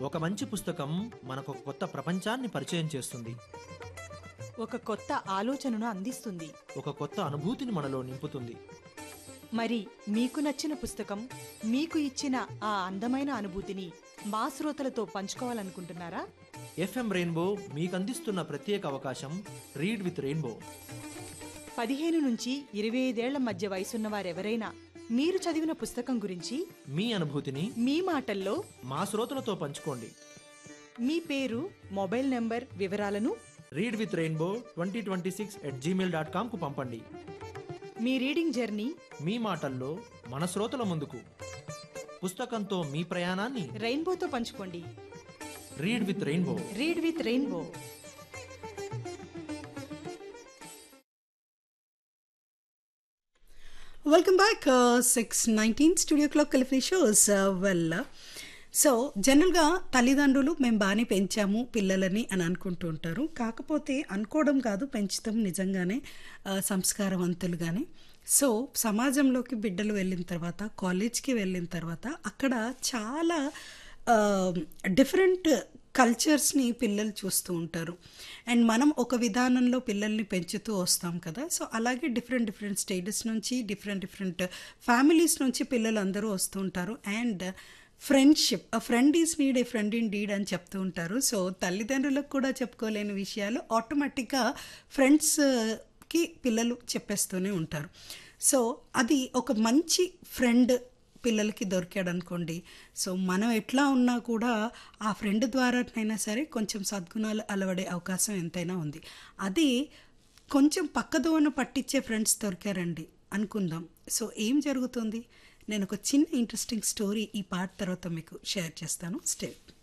ఒక మంచి పుస్తకం మనకు ఒక కొత్త ప్రపంచాన్ని పరిచయం చేస్తుంది ఒక కొత్త ఆలోచనను అందిస్తుంది ఒక కొత్త అనుభూతిని మనలో నింపుతుంది మరి మీకు నచ్చిన పుస్తకం మీకు ఇచ్చిన ఆ అందమైన అనుభూతిని మా శ్రోతలతో పంచుకోవాలనుకుంటున్నారా ఎఫ్ఎం రెయిన్బో మీకు అందిస్తున్న ప్రత్యేక అవకాశం రీడ్ విత్ రెయిన్బో పదిహేను నుంచి ఇరవై ఐదేళ్ల మధ్య వయసున్న వారెవరైనా మీరు చదివిన పుస్తకం గురించి మీ అనుభూతిని మీ మాటల్లో మా శ్రోతలతో పంచుకోండి మీ పేరు మొబైల్ నెంబర్ వివరాలను read with rainbow twenty twenty six at Gmail dot కామ్కు పంపండి మీ రీడింగ్ జర్నీ మీ మాటల్లో మన శ్రోతల ముందుకు పుస్తకంతో మీ ప్రయాణాన్ని రెయిన్బోతో పంచుకోండి read with rainbow read with rainbow welcome back six nineteen studio clock కలిఫీ షోస్ వెల్ సో జనరల్గా తల్లిదండ్రులు మేము బాగానే పెంచాము పిల్లలని అని అనుకుంటూ ఉంటారు కాకపోతే అనుకోవడం కాదు పెంచుతాం నిజంగానే ఆ, సంస్కారవంతులుగానే సో సమాజంలోకి బిడ్డలు వెళ్ళిన తర్వాత కాలేజ్కి వెళ్ళిన తర్వాత అక్కడ చాలా డిఫరెంట్ కల్చర్స్ని పిల్లలు చూస్తూ ఉంటారు అండ్ మనం ఒక విధానంలో పిల్లల్ని పెంచుతూ వస్తాం కదా సో అలాగే డిఫరెంట్ డిఫరెంట్ స్టేటస్ నుంచి డిఫరెంట్ డిఫరెంట్ ఫ్యామిలీస్ నుంచి పిల్లలు అందరూ వస్తూ ఉంటారు and friendship a friend is need a friend indeed అని చెప్తూ ఉంటారు సో తల్లిదండ్రులకు కూడా చెప్పుకోలేని విషయాలు ఆటోమేటిక్గా ఫ్రెండ్స్కి పిల్లలు చెప్పేస్తూనే ఉంటారు సో అది ఒక మంచి ఫ్రెండ్ పిల్లలకి దొరికాడు అనుకోండి సో మనం ఎట్లా ఉన్నా కూడా ఆ ఫ్రెండ్ ద్వారానైనా సరే కొంచెం సద్గుణాలు అలవడే అవకాశం ఎంతైనా ఉంది అది కొంచెం పక్కదోవన పట్టించే ఫ్రెండ్స్ దొరికారండి అనుకుందాం సో ఏం జరుగుతుంది నేను ఒక చిన్న ఇంట్రెస్టింగ్ స్టోరీ ఈ పాట తర్వాత మీకు షేర్ చేస్తాను స్టేట్